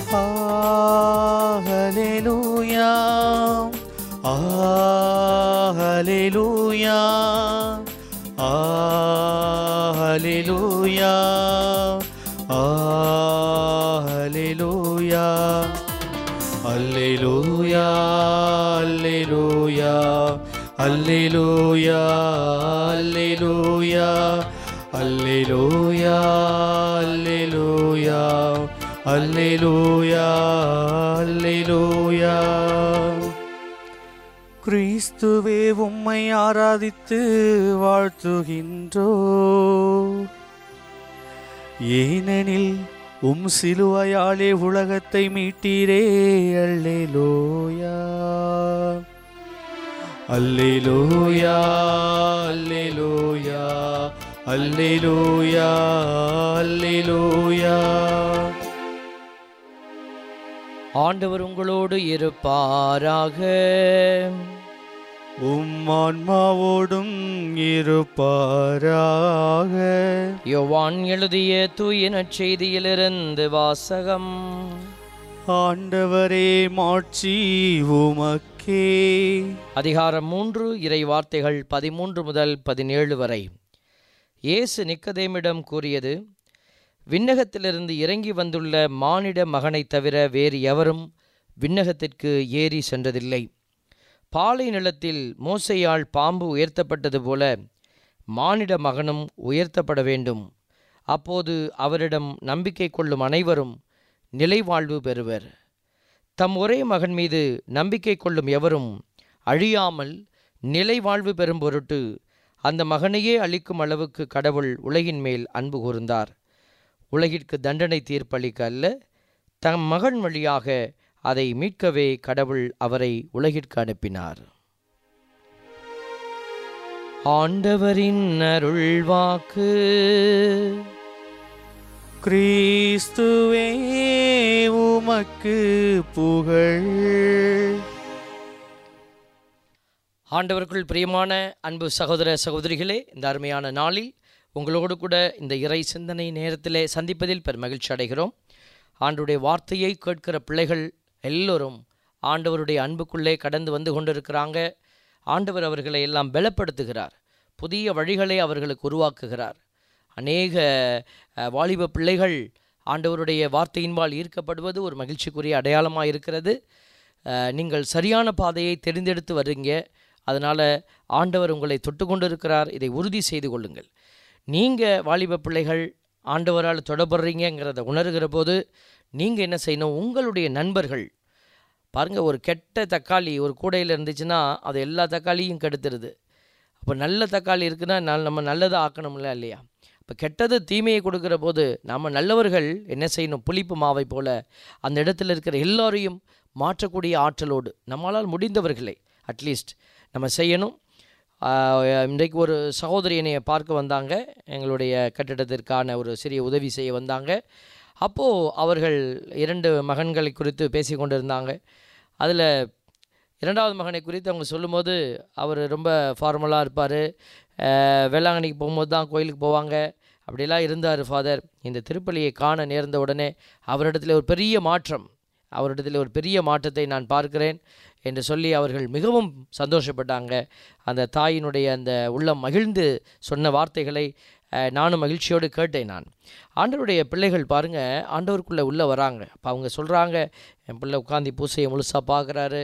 ஹalleluya ஹalleluya ஹalleluya ஹalleluya அல்லேலூயா அல்லேலூயா அல்லேலூயா அல்லேலூயா அல்லேலூயா அல்லேலூயா அல்லேலூயா அல்லேலூயா கிறிஸ்துவே உம்மை ஆராதித்து வாழ்த்துகின்றோ ஏனெனில் உம் சிலுவையாலே உலகத்தை மீட்டீரே அல்லேலூயா அல்லேலூயா அல்லேலூயா அல்லேலூயா அல்லேலூயா ஆண்டவர் உங்களோடு இருப்பாராக உம் ஆன்மாவோடும் இருப்பாராக யோவான் எழுதிய தூய நற்செய்தியிலிருந்து வாசகம் ஆண்டவரே மாட்சி உமக்கே அதிகாரம் மூன்று இறை வார்த்தைகள் பதிமூன்று முதல் பதினேழு வரை இயேசு நிக்கதேமிடம் கூறியது விண்ணகத்திலிருந்து இறங்கி வந்துள்ள மானிட மகனைத் தவிர வேறு எவரும் விண்ணகத்திற்கு ஏறி சென்றதில்லை பாலை நிலத்தில் மோசையால் பாம்பு உயர்த்தப்பட்டது போல மானிட மகனும் உயர்த்தப்பட வேண்டும் அப்போது அவரிடம் நம்பிக்கை கொள்ளும் அனைவரும் நிலைவாழ்வு பெறுவர் தம் ஒரே மகன் மீது நம்பிக்கை கொள்ளும் எவரும் அழியாமல் நிலைவாழ்வு பெறும் பொருட்டு அந்த மகனையே அளிக்கும் அளவுக்கு கடவுள் உலகின் மேல் அன்பு கூர்ந்தார் உலகிற்கு தண்டனை தீர்ப்பளிக்க அல்ல தம் மகன் வழியாக அதை மீட்கவே கடவுள் அவரை உலகிற்கு அனுப்பினார் ஆண்டவரின் அருள்வாக்கு கிறிஸ்துவே உமக்கு புகழ் ஆண்டவருக்குள் பிரியமான அன்பு சகோதர சகோதரிகளே இந்த அருமையான நாளில் உங்களோடு கூட இந்த இறை சிந்தனை நேரத்திலே சந்திப்பதில் பெரும் மகிழ்ச்சி அடைகிறோம் ஆண்டுடைய வார்த்தையை கேட்கிற பிள்ளைகள் எல்லோரும் ஆண்டவருடைய அன்புக்குள்ளே கடந்து வந்து கொண்டிருக்கிறாங்க ஆண்டவர் அவர்களை எல்லாம் பலப்படுத்துகிறார் புதிய வழிகளை அவர்களுக்கு உருவாக்குகிறார் அநேக அஹ், வாலிப பிள்ளைகள் ஆண்டவருடைய வார்த்தையின்பால் ஈர்க்கப்படுவது ஒரு மகிழ்ச்சிக்குரிய அடையாளமாக இருக்கிறது அஹ், நீங்கள் சரியான பாதையை தெரிந்தெடுத்து வர்றீங்க அதனால் ஆண்டவர் உங்களை தொட்டு கொண்டிருக்கிறார் இதை உறுதி செய்து கொள்ளுங்கள் நீங்கள் வாலிப பிள்ளைகள் ஆண்டவரால் தொடர்புறீங்கிறத உணர்கிற போது நீங்கள் என்ன செய்யணும் உங்களுடைய நண்பர்கள் பாருங்கள் ஒரு கெட்ட தக்காளி ஒரு கூடையில் இருந்துச்சுன்னா அது எல்லா தக்காளியும் கெடுத்துருது அப்போ நல்ல தக்காளி இருக்குன்னா நல்- நம்ம நல்லதை ஆக்கணும்ல இல்லையா இப்போ கெட்டது தீமையை கொடுக்கிற போது நம்ம நல்லவர்கள் என்ன செய்யணும் புளிப்பு மாவை போல அந்த இடத்துல இருக்கிற எல்லாரையும் மாற்றக்கூடிய ஆற்றலோடு நம்மளால் முடிந்தவர்களை அட்லீஸ்ட் நம்ம செய்யணும் ஆஹ் இன்றைக்கு ஒரு சகோதரி என்னைய பார்க்க வந்தாங்க எங்களுடைய கட்டிடத்திற்கான ஒரு சிறிய உதவி செய்ய வந்தாங்க அப்போது அவர்கள் இரண்டு மகன்களை குறித்து பேசி கொண்டிருந்தாங்க அதில் இரண்டாவது மகனை குறித்து அவங்க சொல்லும்போது அவர் ரொம்ப ஃபார்மலாக இருப்பார் வேளாங்கண்ணிக்கு போகும்போது தான் கோயிலுக்கு போவாங்க அப்படிலாம் இருந்தார் ஃபாதர் இந்த திருப்பலியை காண நேர்ந்த உடனே அவரிடத்தில் ஒரு பெரிய மாற்றம் அவரிடத்தில் ஒரு பெரிய மாற்றத்தை நான் பார்க்கிறேன் என்று சொல்லி அவர்கள் மிகவும் சந்தோஷப்பட்டாங்க அந்த தாயினுடைய அந்த உள்ளம் மகிழ்ந்து சொன்ன வார்த்தைகளை அஹ், நானும் மகிழ்ச்சியோடு கேட்டேன் நான் ஆண்டவருடைய பிள்ளைகள் பாருங்க ஆண்டவருக்குள்ளே உள்ளே வராங்க அப்போ அவங்க சொல்கிறாங்க என் பிள்ளை உட்காந்து பூசையை முழுசாக பார்க்குறாரு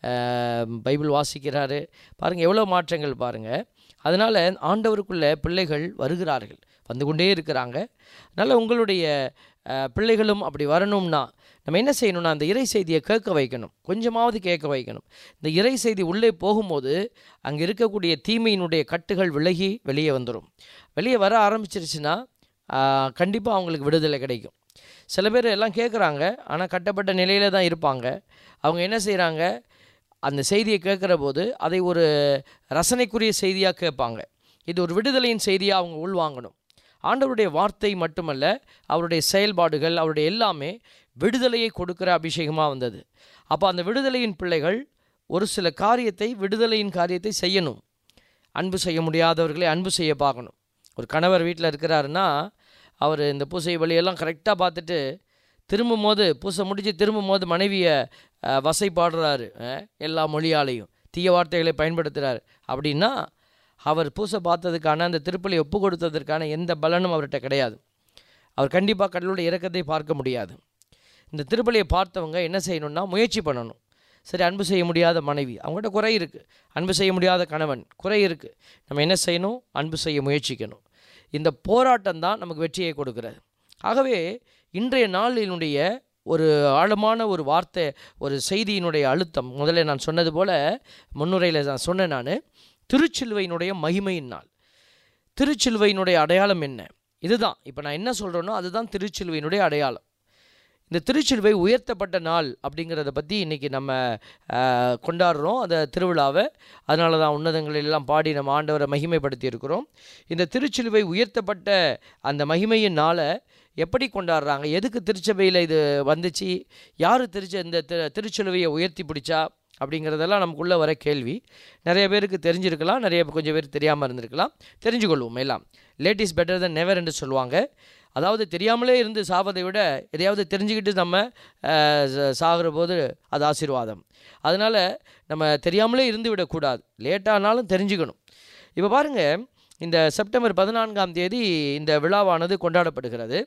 பைபிள் வாசிக்கிறாரு பாருங்கள் எவ்வளோ மாற்றங்கள் பாருங்கள் அதனால் ஆண்டவருக்குள்ளே பிள்ளைகள் வருகிறார்கள் வந்து கொண்டே இருக்கிறாங்க அதனால் உங்களுடைய அஹ், பிள்ளைகளும் அப்படி வரணும்னா நம்ம என்ன செய்யணும்னா அந்த இறை செய்தியை கேட்க வைக்கணும் கொஞ்சமாவது கேட்க வைக்கணும் இந்த இறை செய்தி உள்ளே போகும்போது அங்கே இருக்கக்கூடிய தீமையினுடைய கட்டுகள் விலகி வெளியே வந்துடும் வெளியே வர ஆரம்பிச்சிருச்சுன்னா கண்டிப்பாக அவங்களுக்கு விடுதலை கிடைக்கும் சில பேர் எல்லாம் கேட்குறாங்க ஆனால் கட்டப்பட்ட நிலையில் தான் இருப்பாங்க அவங்க என்ன செய்கிறாங்க அந்த செய்தியை கேட்குற போது அதை ஒரு ரசனைக்குரிய செய்தியாக கேட்பாங்க இது ஒரு விடுதலையின் செய்தியாக அவங்க உள்வாங்கணும் ஆண்டவருடைய வார்த்தை மட்டுமல்ல அவருடைய செயல்பாடுகள் அவருடைய எல்லாமே விடுதலையை கொடுக்கிற அபிஷேகமாக வந்தது அப்போ அந்த விடுதலையின் பிள்ளைகள் ஒரு சில காரியத்தை விடுதலையின் காரியத்தை செய்யணும் அன்பு செய்ய முடியாதவர்களை அன்பு செய்ய பார்க்கணும் ஒரு கணவர் வீட்டில் இருக்கிறாருன்னா அவர் இந்த பூசை வழியெல்லாம் கரெக்டாக பார்த்துட்டு திரும்பும் போது பூசை முடித்து திரும்பும் போது மனைவியை அஹ், வசைப்பாடுறாரு அஹ், எல்லா மொழியாலையும் தீய வார்த்தைகளை பயன்படுத்துகிறார் அப்படின்னா அவர் பூசை பார்த்ததுக்கான அந்த திருப்பலி ஒப்பு கொடுத்ததற்கான எந்த பலனும் அவர்கிட்ட கிடையாது அவர் கண்டிப்பாக கடவுளுடைய இறக்கத்தை பார்க்க முடியாது இந்த திருப்பலியை பார்த்தவங்க என்ன செய்யணும்னா முயற்சி பண்ணணும் சரி அன்பு செய்ய முடியாத மனைவி அவங்ககிட்ட குறை இருக்குது அன்பு செய்ய முடியாத கணவன் குறை இருக்குது நம்ம என்ன செய்யணும் அன்பு செய்ய முயற்சிக்கணும் இந்த போராட்டம் தான் நமக்கு வெற்றியை கொடுக்கிறது ஆகவே இன்றைய நாளினுடைய ஒரு ஆழமான ஒரு வார்த்தை ஒரு செய்தியினுடைய அழுத்தம் முதல்ல நான் சொன்னது போல் முன்னுரையில் நான் சொன்னேன் நான் திருச்சிலுவையினுடைய மகிமையின் நாள் திருச்சிலுவையினுடைய அடையாளம் என்ன இதுதான் இப்போ நான் என்ன சொல்கிறேனோ அதுதான் திருச்சிலுவையினுடைய அடையாளம் இந்த திருச்சிலுவை உயர்த்தப்பட்ட நாள் அப்படிங்கிறத பற்றி இன்றைக்கி நம்ம ஆஹ், கொண்டாடுறோம் அந்த திருவிழாவை அதனால தான் உன்னதங்களில் எல்லாம் பாடி நம்ம ஆண்டவரை மகிமைப்படுத்தி இருக்கிறோம் இந்த திருச்சிலுவை உயர்த்தப்பட்ட அந்த மகிமையின் நாளை எப்படி கொண்டாடுறாங்க எதுக்கு திருச்சபையில் இது வந்துச்சு யார் திருச்ச இந்த திரு திருச்சிலுவையை உயர்த்தி பிடிச்சா அப்படிங்கிறதெல்லாம் நமக்குள்ளே வர கேள்வி நிறைய பேருக்கு தெரிஞ்சிருக்கலாம் நிறைய கொஞ்சம் பேர் தெரியாமல் இருந்திருக்கலாம் தெரிஞ்சுக்கொள்வோம் எல்லாம் late is better than never என்று சொல்லுவாங்க அதாவது தெரியாமலே இருந்து சாவதை விட எதையாவது தெரிஞ்சுக்கிட்டு நம்ம அஹ், ச- சாகிற போது அது ஆசீர்வாதம் அதனால் நம்ம தெரியாமலே இருந்து விடக்கூடாது லேட்டானாலும் தெரிஞ்சுக்கணும் இப்போ பாருங்கள் இந்த செப்டம்பர் பதினான்காம் தேதி இந்த விழாவானது கொண்டாடப்படுகிறது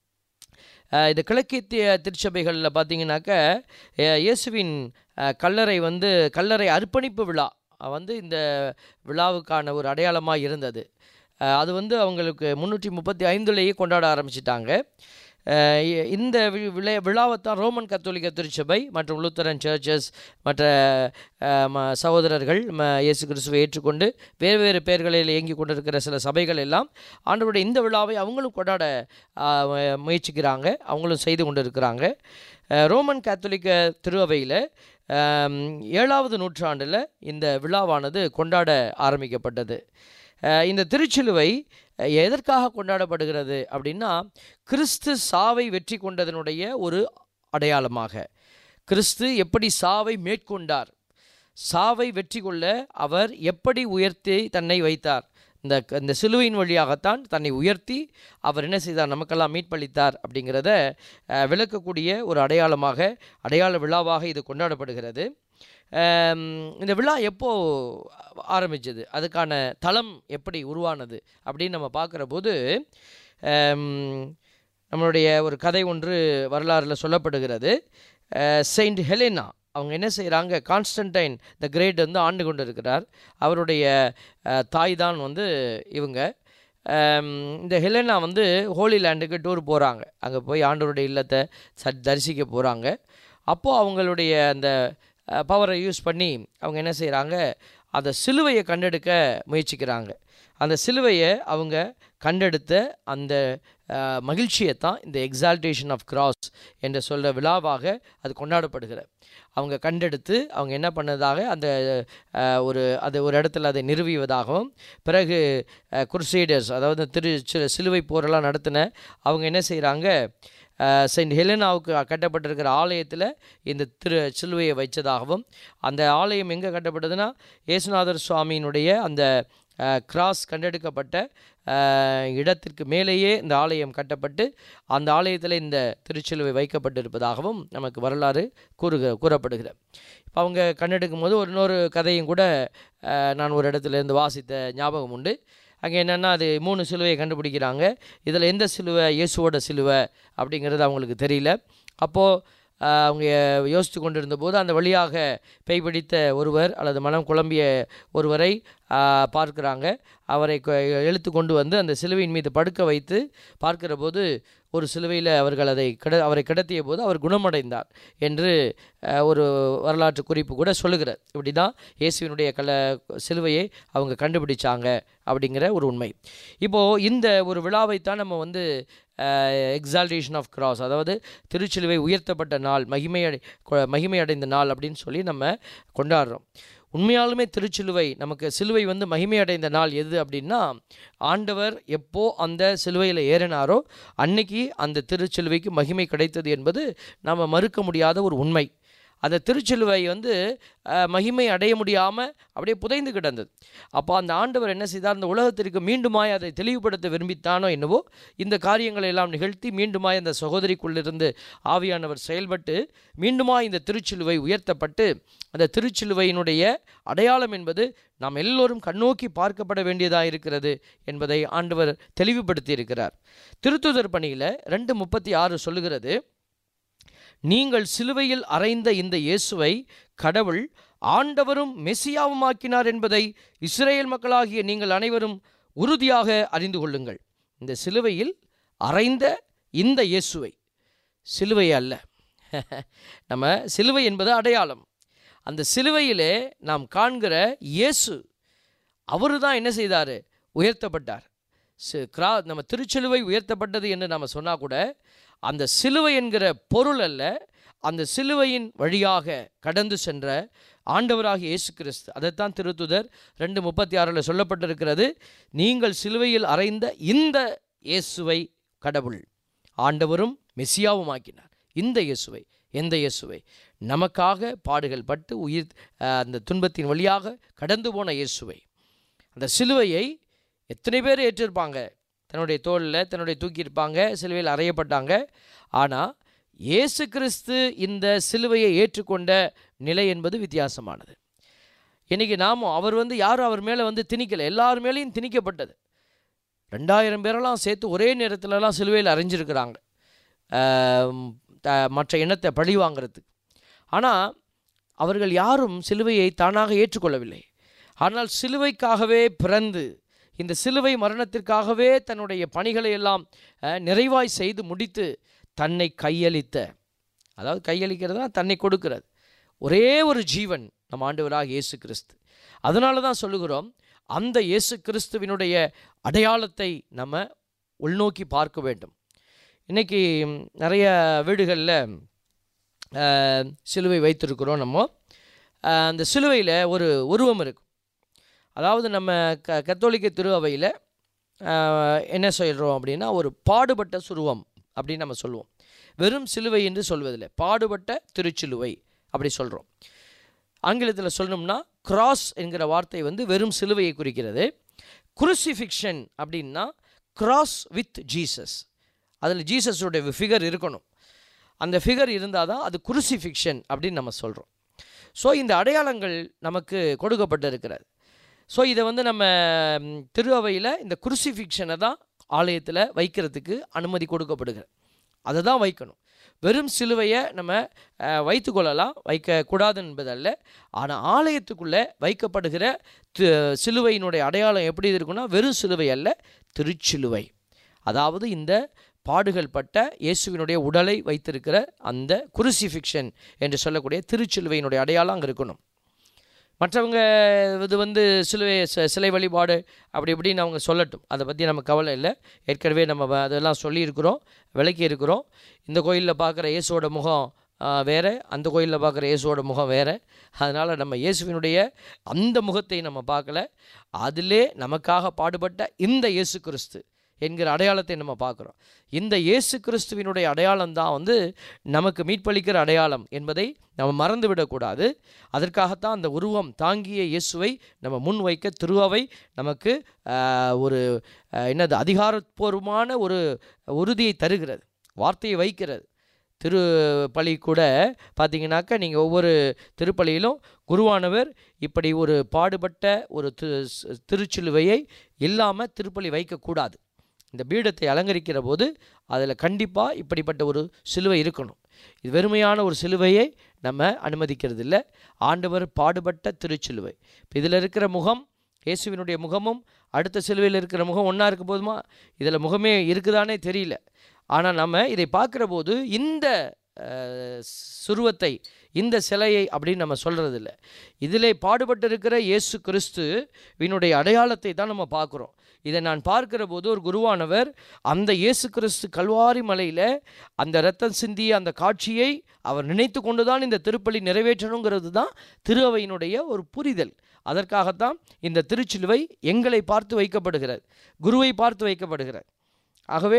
அஹ், இந்த கிழக்கித்திய திருச்சபைகளில் பார்த்தீங்கன்னாக்க அஹ், இயேசுவின் அஹ், கல்லறை வந்து கல்லறை அர்ப்பணிப்பு விழா அஹ், வந்து இந்த விழாவுக்கான ஒரு அடையாளமாக இருந்தது அஹ், அது வந்து அவங்களுக்கு முந்நூற்றி முப்பத்தி ஐந்துலேயே கொண்டாட ஆரம்பிச்சிட்டாங்க அஹ், இ- இந்த வி- விழா விழாவைத்தான் ரோமன் கத்தோலிக்க திருச்சபை மற்றும் லூத்தரன் சர்ச்சஸ் மற்ற அஹ், ம- சகோதரர்கள் ம இயேசு கிறிஸ்துவை ஏற்றுக்கொண்டு வேறு வேறு பெயர்களில் இயங்கி கொண்டிருக்கிற சில சபைகள் எல்லாம் ஆண்டவருடைய இந்த விழாவை அவங்களும் கொண்டாட ஆஹ், மு- முயற்சிக்கிறாங்க அவங்களும் செய்து கொண்டு இருக்கிறாங்க அஹ், ரோமன் கத்தோலிக்க திருஅவையில் ஆம், ஏழாவது நூற்றாண்டில் இந்த விழாவானது கொண்டாட ஆரம்பிக்கப்பட்டது அஹ், இந்த திருச்சிலுவை அஹ், எதற்காக கொண்டாடப்படுகிறது அப்படின்னா கிறிஸ்து சாவை வெற்றி கொண்டதனுடைய ஒரு அடையாளமாக கிறிஸ்து எப்படி சாவை மேற்கொண்டார் சாவை வெற்றி கொள்ள அவர் எப்படி உயர்த்தி தன்னை வைத்தார் இந்த இந்த சிலுவையின் வழியாகத்தான் தன்னை உயர்த்தி அவர் என்ன செய்தார் நமக்கெல்லாம் மீட்பளித்தார் அப்படிங்கிறத அஹ், விளக்கக்கூடிய ஒரு அடையாளமாக அடையாள விழாவாக இது கொண்டாடப்படுகிறது ஆம், இந்த விழா எப்போ ஆரம்பிச்சது அதுக்கான தளம் எப்படி உருவானது அப்படின்னு நம்ம பார்க்குற போது ஆம், நம்மளுடைய ஒரு கதை ஒன்று வரலாறில் சொல்லப்படுகிறது செயின்ட் ஹெலேனா அவங்க என்ன செய்கிறாங்க கான்ஸ்டன்டைன் த கிரேட் வந்து ஆண்டு கொண்டு இருக்கிறார் அவருடைய அஹ், தாய் தான் வந்து இவங்க ஆம், இந்த ஹெலனா வந்து ஹோலி லேண்டுக்கு டூர் போகிறாங்க அங்கே போய் ஆண்டவருடைய இல்லத்தை ச தரிசிக்க போகிறாங்க அப்போது அவங்களுடைய அந்த பவரை யூஸ் பண்ணி அவங்க என்ன செய்கிறாங்க அந்த சிலுவையை கண்டெடுக்க முயற்சிக்கிறாங்க அந்த சிலுவையை அவங்க கண்டெடுத்த அந்த அஹ், மகிழ்ச்சியை தான் இந்த எக்ஸால்டேஷன் ஆஃப் கிராஸ் என்று சொல்கிற விழாவாக அது கொண்டாடப்படுகிறது அவங்க கண்டெடுத்து அவங்க என்ன பண்ணதாக அந்த அஹ், ஒரு அது ஒரு இடத்துல அதை நிறுவியதாகவும் பிறகு குருசைடர்ஸ் அதாவது திரு சி- சிலுவை போரெல்லாம் நடத்தின அவங்க என்ன செய்கிறாங்க செயின்ட் ஹெலனாவுக்கு கட்டப்பட்டிருக்கிற ஆலயத்தில் இந்த திரு சிலுவையை வைச்சதாகவும் அந்த ஆலயம் எங்கே கட்டப்பட்டதுன்னா இயேசுநாதர் சுவாமியினுடைய அந்த கிராஸ் கண்டெடுக்கப்பட்ட அஹ், இடத்திற்கு மேலேயே இந்த ஆலயம் கட்டப்பட்டு அந்த ஆலயத்தில் இந்த திருச்சிலுவை வைக்கப்பட்டிருப்பதாகவும் நமக்கு வரலாறு கூறுக கூறப்படுகிறது இப்போ அவங்க கண்டெடுக்கும் போது ஒரு இன்னொரு கதையும் கூட அஹ், நான் ஒரு இடத்துல இருந்து வாசித்த ஞாபகம் உண்டு அங்கே என்னென்னா அது மூணு சிலுவையை கண்டுபிடிக்கிறாங்க இதில் எந்த சிலுவை இயேசுவோட சிலுவை அப்படிங்கிறது அவங்களுக்கு தெரியல அப்போது அவங்க யோசித்து கொண்டிருந்த போது அந்த வழியாக பேய் பிடித்த ஒருவர் அல்லது மனம் குழம்பிய ஒருவரை ஆஹ், பார்க்குறாங்க அவரை கொ- இழுத்து கொண்டு வந்து அந்த சிலுவையின் மீது படுக்க வைத்து பார்க்கிற போது ஒரு சிலுவையில் அவர்கள் அதை கிட அவரை கிடத்திய போது அவர் குணமடைந்தார் என்று அஹ், ஒரு வரலாற்று குறிப்பு கூட சொல்லுகிறது இப்படி தான் இயேசுவினுடைய கல சிலுவையை அவங்க கண்டுபிடிச்சாங்க அப்படிங்கிற ஒரு உண்மை இப்போது இந்த ஒரு விழாவைத்தான் நம்ம வந்து எக்ஸால்டேஷன் ஆஃப் கிராஸ் அதாவது திருச்சிலுவை உயர்த்தப்பட்ட நாள் மகிமை அடை கொ- மகிமை அடைந்த நாள் அப்படின்னு சொல்லி நம்ம கொண்டாடுறோம் உண்மையாலுமே திருச்சிலுவை நமக்கு சிலுவை வந்து மகிமை அடைந்த நாள் எது அப்படின்னா ஆண்டவர் எப்போ அந்த சிலுவையில் ஏறினாரோ அன்னைக்கு அந்த திருச்சிலுவைக்கு மகிமை கிடைத்தது என்பது நாம் மறுக்க முடியாத ஒரு உண்மை அந்த திருச்சிலுவை வந்து அஹ், மகிமை அடைய முடியாமல் அப்படியே புதைந்து கிடந்தது அப்போ அந்த ஆண்டவர் என்ன செய்தார் அந்த உலகத்திற்கு மீண்டுமாய் அதை தெளிவுபடுத்த விரும்பித்தானோ என்னவோ இந்த காரியங்களை எல்லாம் நிகழ்த்தி மீண்டுமாய் அந்த சகோதரிக்குள்ளிருந்து ஆவியானவர் செயல்பட்டு மீண்டுமாய் இந்த திருச்சிலுவை உயர்த்தப்பட்டு அந்த திருச்சிலுவையினுடைய அடையாளம் என்பது நாம் எல்லோரும் கண்ணோக்கி பார்க்கப்பட வேண்டியதாக இருக்கிறது என்பதை ஆண்டவர் தெளிவுபடுத்தி இருக்கிறார் திருத்துதர் பணியில் ரெண்டு முப்பத்தி ஆறு சொல்லுகிறது நீங்கள் சிலுவையில் அறைந்த இந்த இயேசுவை கடவுள் ஆண்டவரும் மெசியாவுமாக்கினார் என்பதை இஸ்ரேல் மக்களாகிய நீங்கள் அனைவரும் உறுதியாக அறிந்து கொள்ளுங்கள் இந்த சிலுவையில் அறைந்த இந்த இயேசுவை சிலுவை அல்ல நம்ம சிலுவை என்பது அடையாளம் அந்த சிலுவையிலே நாம் காண்கிற இயேசு அவரு தான் என்ன செய்தார் உயர்த்தப்பட்டார் சி- கிரா நம்ம திருச்சிலுவை உயர்த்தப்பட்டது என்று நம்ம சொன்னால் கூட அந்த சிலுவை என்கிற பொருள் அல்ல அந்த சிலுவையின் வழியாக கடந்து சென்ற ஆண்டவராகிய இயேசு கிறிஸ்து அதைத்தான் திருத்துதர் ரெண்டு முப்பத்தி ஆறில் சொல்லப்பட்டிருக்கிறது நீங்கள் சிலுவையில் அறைந்த இந்த இயேசுவை கடவுள் ஆண்டவரும் மெசியாவுமாக்கினார் இந்த இயேசுவை எந்த இயேசுவை நமக்காக பாடுகள் பட்டு உயிர் அஹ், அந்த துன்பத்தின் வழியாக கடந்து போன இயேசுவை அந்த சிலுவையை எத்தனை பேர் ஏற்றிருப்பாங்க தன்னுடைய தோளில் தன்னுடைய தூக்கியிருப்பாங்க சிலுவையில் அறையப்பட்டாங்க ஆனால் இயேசு கிறிஸ்து இந்த சிலுவையை ஏற்றுக்கொண்ட நிலை என்பது வித்தியாசமானது இன்றைக்கி நாமும் அவர் வந்து யாரும் அவர் மேலே வந்து திணிக்கலை எல்லார் மேலேயும் திணிக்கப்பட்டது ரெண்டாயிரம் பேரெல்லாம் சேர்த்து ஒரே நேரத்துலலாம் சிலுவையில் அரைஞ்சிருக்கிறாங்க ஆம், த- மற்ற இனத்தை பழி வாங்கிறதுக்கு ஆனால் அவர்கள் யாரும் சிலுவையை தானாக ஏற்றுக்கொள்ளவில்லை ஆனால் சிலுவைக்காகவே பிறந்து இந்த சிலுவை மரணத்திற்காகவே தன்னுடைய பணிகளை எல்லாம் அஹ், நிறைவாய் செய்து முடித்து தன்னை கையளித்த அதாவது கையளிக்கிறது தான் தன்னை கொடுக்கிறது ஒரே ஒரு ஜீவன் நம் ஆண்டவராக இயேசு கிறிஸ்து அதனால தான் சொல்லுகிறோம் அந்த இயேசு கிறிஸ்துவினுடைய அடையாளத்தை நம்ம உள்நோக்கி பார்க்க வேண்டும் இன்றைக்கி நிறைய வீடுகளில் அஹ், சிலுவை வைத்திருக்கிறோம் நம்ம அஹ், அந்த சிலுவையில் ஒரு உருவம் இருக்கும் அதாவது நம்ம க கத்தோலிக்க திருஅவையில் என்ன சொல்கிறோம் அப்படின்னா ஒரு பாடுபட்ட சுருவம் அப்படின்னு நம்ம சொல்லுவோம் வெறும் சிலுவை என்று சொல்வதில்லை பாடுபட்ட திருச்சிலுவை அப்படி சொல்கிறோம் ஆங்கிலத்தில் சொல்லணும்னா கிராஸ் என்கிற வார்த்தை வந்து வெறும் சிலுவையை குறிக்கிறது குருசிஃபிக்ஷன் அப்படின்னா கிராஸ் வித் ஜீசஸ் அதில் ஜீசஸோடைய ஃபிகர் இருக்கணும் அந்த ஃபிகர் இருந்தால் தான் அது குருசிஃபிக்ஷன் அப்படின்னு நம்ம சொல்கிறோம் ஸோ இந்த அடையாளங்கள் நமக்கு கொடுக்கப்பட்டிருக்கிறது ஸோ இதை வந்து நம்ம ம், திரு அவையில் இந்த குருசிஃபிக்ஷனை தான் ஆலயத்தில் வைக்கிறதுக்கு அனுமதி கொடுக்கப்படுகிறது அதை தான் வைக்கணும் வெறும் சிலுவையை நம்ம அஹ், வைத்துக்கொள்ளலாம் வைக்கக்கூடாது என்பதல்ல ஆனால் ஆலயத்துக்குள்ளே வைக்கப்படுகிற தி- சிலுவையினுடைய அடையாளம் எப்படி இருக்குன்னா வெறும் சிலுவை அல்ல திருச்சிலுவை அதாவது இந்த பாடுகள் பட்ட இயேசுவினுடைய உடலை வைத்திருக்கிற அந்த குருசிஃபிக்ஷன் என்று சொல்லக்கூடிய திருச்சிலுவையினுடைய அடையாளம் அங்கே இருக்கணும் மற்றவங்க இது வந்து சிலுவை ச- சிலை வழிபாடு அப்படி இப்படின்னு அவங்க சொல்லட்டும் அதை பற்றி நம்ம கவலை இல்லை ஏற்கனவே நம்ம வ- அதெல்லாம் சொல்லியிருக்கிறோம் விளக்கி இருக்கிறோம் இந்த கோயிலில் பார்க்குற இயேசுவோட முகம் ஆ, வேற அந்த கோயிலில் பார்க்குற இயேசுவோட முகம் வேற அதனால் நம்ம இயேசுவினுடைய அந்த முகத்தை நம்ம பார்க்கல அதிலே நமக்காக பாடுபட்ட இந்த இயேசு கிறிஸ்து என்கிற அடையாளத்தை நம்ம பார்க்குறோம் இந்த இயேசு கிறிஸ்துவினுடைய அடையாளம் தான் வந்து நமக்கு மீட்பளிக்கிற அடையாளம் என்பதை நம்ம மறந்துவிடக்கூடாது அதற்காகத்தான் அந்த உருவம் தாங்கிய இயேசுவை நம்ம முன் வைக்க திருவாவை நமக்கு ஆஹ், ஒரு ஆஹ், என்னது அதிகாரப்பூர்வமான ஒரு உறுதியை தருகிறது வார்த்தையை வைக்கிறது திருப்பலி கூட பார்த்தீங்கன்னாக்கா நீங்கள் ஒவ்வொரு திருப்பலியிலும் குருவானவர் இப்படி ஒரு பாடுபட்ட ஒரு திரு திருச்சிலுவையை இல்லாமல் திருப்பலி வைக்கக்கூடாது இந்த பீடத்தை அலங்கரிக்கிற போது அதில் கண்டிப்பாக இப்படிப்பட்ட ஒரு சிலுவை இருக்கணும் இது வெறுமையான ஒரு சிலுவையை நம்ம அனுமதிக்கிறது இல்லை ஆண்டவர் பாடுபட்ட திருச்சிலுவை இப்போ இதில் இருக்கிற முகம் இயேசுவினுடைய முகமும் அடுத்த சிலுவையில் இருக்கிற முகம் ஒன்றா இருக்க போதுமா இதில் முகமே இருக்குதானே தெரியல ஆனால் நம்ம இதை பார்க்குற போது இந்த அஹ், சுருவத்தை இந்த சிலையை அப்படின்னு நம்ம சொல்கிறது இல்லை இதிலே பாடுபட்டிருக்கிற இயேசு கிறிஸ்து வினுடைய அடையாளத்தை தான் நம்ம பார்க்குறோம் இதை நான் பார்க்கிற போது ஒரு குருவானவர் அந்த இயேசு கிறிஸ்து கல்வாரி மலையில் அந்த இரத்தம் சிந்திய அந்த காட்சியை அவர் நினைத்து கொண்டு தான் இந்த திருப்பலி நிறைவேற்றணுங்கிறது தான் திரு அவையினுடைய ஒரு புரிதல் அதற்காகத்தான் இந்த திருச்சிலுவை எங்களை பார்த்து வைக்கப்படுகிறது குருவை பார்த்து வைக்கப்படுகிறது ஆகவே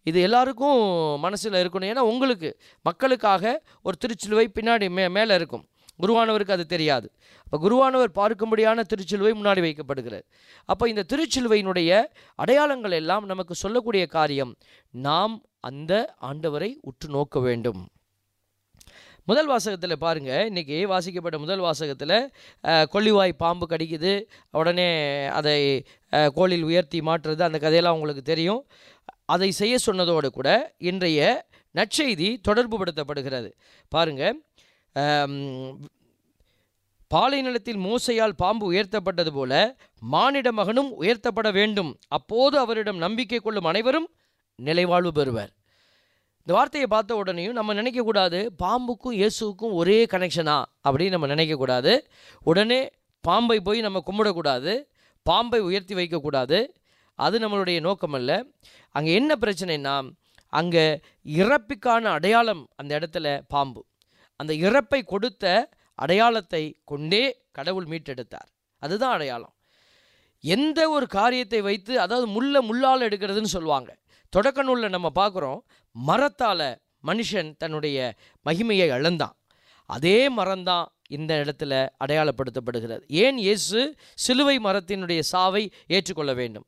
இது எல்லாருக்கும் மனசில் இருக்கணும் ஏன்னா உங்களுக்கு மக்களுக்காக ஒரு திருச்சிலுவை பின்னாடி மே மேலே இருக்கும் குருவானவருக்கு அது தெரியாது அப்போ குருவானவர் பார்க்கும்படியான திருச்சிலுவை முன்னாடி வைக்கப்படுகிறது அப்போ இந்த திருச்சிலுவையினுடைய அடையாளங்கள் எல்லாம் நமக்கு சொல்லக்கூடிய காரியம் நாம் அந்த ஆண்டவரை உற்று நோக்க வேண்டும் முதல் வாசகத்தில் பாருங்கள் இன்றைக்கி வாசிக்கப்பட்ட முதல் வாசகத்தில் அஹ், கொள்ளிவாய் பாம்பு கடிக்குது உடனே அதை அஹ், கோலில் உயர்த்தி மாற்றுறது அந்த கதையெல்லாம் உங்களுக்கு தெரியும் அதை செய்ய சொன்னதோடு கூட இன்றைய நற்செய்தி தொடர்புபடுத்தப்படுகிறது பாருங்கள் பாலை நிலத்தில் மோசையால் பாம்பு உயர்த்தப்பட்டது போல மானிட மகனும் உயர்த்தப்பட வேண்டும் அப்போது அவரிடம் நம்பிக்கை கொள்ளும் அனைவரும் நிலைவாழ்வு பெறுவர் இந்த வார்த்தையை பார்த்த உடனேயும் நம்ம நினைக்கக்கூடாது பாம்புக்கும் இயேசுவுக்கும் ஒரே கனெக்ஷனா அப்படின்னு நம்ம நினைக்கக்கூடாது உடனே பாம்பை போய் நம்ம கும்பிடக்கூடாது பாம்பை உயர்த்தி வைக்கக்கூடாது அது நம்மளுடைய நோக்கம் அல்ல அங்கே என்ன பிரச்சனைனா அங்கே இறப்புக்கான அடையாளம் அந்த இடத்துல பாம்பு அந்த இறப்பை கொடுத்த அடையாளத்தை கொண்டே கடவுள் மீட்டெடுத்தார் அதுதான் அடையாளம் எந்த ஒரு காரியத்தை வைத்து அதாவது முள்ள முள்ளால் எடுக்கிறதுன்னு சொல்லுவாங்க தொடக்க நூலில் நம்ம பார்க்குறோம் மரத்தால் மனுஷன் தன்னுடைய மகிமையை இழந்தான் அதே மரம்தான் இந்த இடத்துல அடையாளப்படுத்தப்படுகிறது ஏன் இயேசு சிலுவை மரத்தினுடைய சாவை ஏற்றுக்கொள்ள வேண்டும்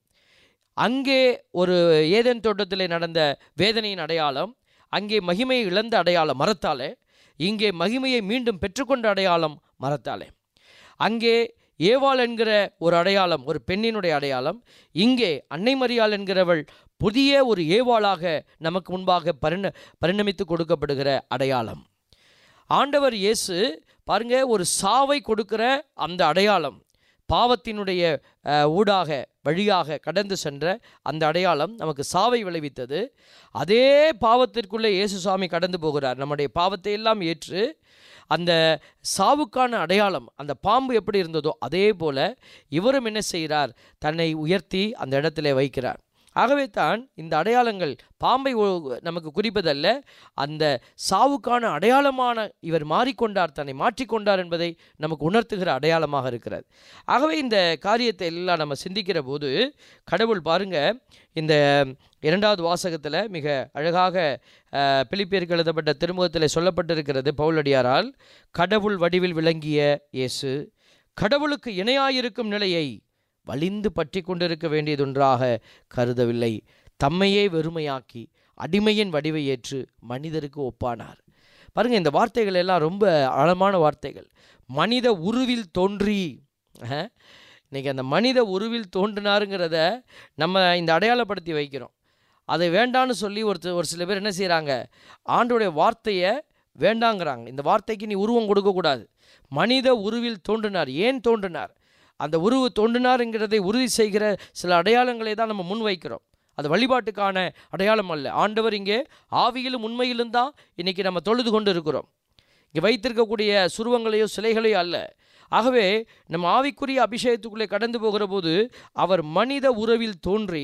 அங்கே ஒரு ஏதேன் தோட்டத்தில் நடந்த வேதனையின் அடையாளம் அங்கே மகிமையை இழந்த அடையாளம் மரத்தாலே இங்கே மகிமையை மீண்டும் பெற்றுக்கொண்ட அடையாளம் மரத்தாலே அங்கே ஏவாள் என்கிற ஒரு அடையாளம் ஒரு பெண்ணினுடைய அடையாளம் இங்கே அன்னை மரியாள் என்கிறவள் புதிய ஒரு ஏவாளாக நமக்கு முன்பாக பரிண பரிணமித்து கொடுக்கப்படுகிற அடையாளம் ஆண்டவர் இயேசு பாருங்க ஒரு சாவை கொடுக்கிற அந்த அடையாளம் பாவத்தினுடைய அஹ், ஊடாக வழியாக கடந்து சென்ற அந்த அடையாளம் நமக்கு சாவை விளைவித்தது அதே பாவத்திற்குள்ளே இயேசு சுவாமி கடந்து போகிறார் நம்முடைய பாவத்தை எல்லாம் ஏற்று அந்த சாவுக்கான அடையாளம் அந்த பாம்பு எப்படி இருந்ததோ அதே போல இவரும் என்ன செய்கிறார் தன்னை உயர்த்தி அந்த இடத்திலே வைக்கிறார் ஆகவே தான் இந்த அடையாளங்கள் பாம்பை ஒ- நமக்கு குறிப்பதல்ல அந்த சாவுக்கான அடையாளமான இவர் மாறிக்கொண்டார் தன்னை மாற்றிக்கொண்டார் என்பதை நமக்கு உணர்த்துகிற அடையாளமாக இருக்கிறது ஆகவே இந்த காரியத்தை எல்லாம் நம்ம சிந்திக்கிற போது கடவுள் பாருங்க இந்த இரண்டாவது வாசகத்தில் மிக அழகாக அஹ், பிலிப்பியருக்கு எழுதப்பட்ட திருமுகத்தில் சொல்லப்பட்டிருக்கிறது பவுலடியாரால் கடவுள் வடிவில் விளங்கிய இயேசு கடவுளுக்கு இணையாயிருக்கும் நிலையை வலிந்து பற்றி கொண்டிருக்க வேண்டியதொன்றாக கருதவில்லை தம்மையே வெறுமையாக்கி அடிமையின் வடிவை ஏற்று மனிதருக்கு ஒப்பானார் பாருங்க இந்த வார்த்தைகள் எல்லாம் ரொம்ப ஆழமான வார்த்தைகள் மனித உருவில் தோன்றி அஹ், இன்னைக்கு அந்த மனித உருவில் தோன்றினாருங்கிறத நம்ம இந்த அடையாளப்படுத்தி வைக்கிறோம் அதை வேண்டான்னு சொல்லி ஒரு ஒரு சில பேர் என்ன செய்கிறாங்க ஆண்டோடைய வார்த்தையை வேண்டாங்கிறாங்க இந்த வார்த்தைக்கு நீ உருவம் கொடுக்கக்கூடாது மனித உருவில் தோன்றினார் ஏன் தோன்றினார் அந்த உருவு தோன்றினாருங்கிறதை உறுதி செய்கிற சில அடையாளங்களை தான் நம்ம முன் வைக்கிறோம் அது வழிபாட்டுக்கான அடையாளம் அல்ல ஆண்டவர் இங்கே ஆவியிலும் உண்மையிலும் தான் இன்றைக்கி நம்ம தொழுது கொண்டு இருக்கிறோம் இங்கே வைத்திருக்கக்கூடிய சுருவங்களையோ சிலைகளையோ அல்ல ஆகவே நம்ம ஆவிக்குரிய அபிஷேகத்துக்குள்ளே கடந்து போகிற போது அவர் மனித உறவில் தோன்றி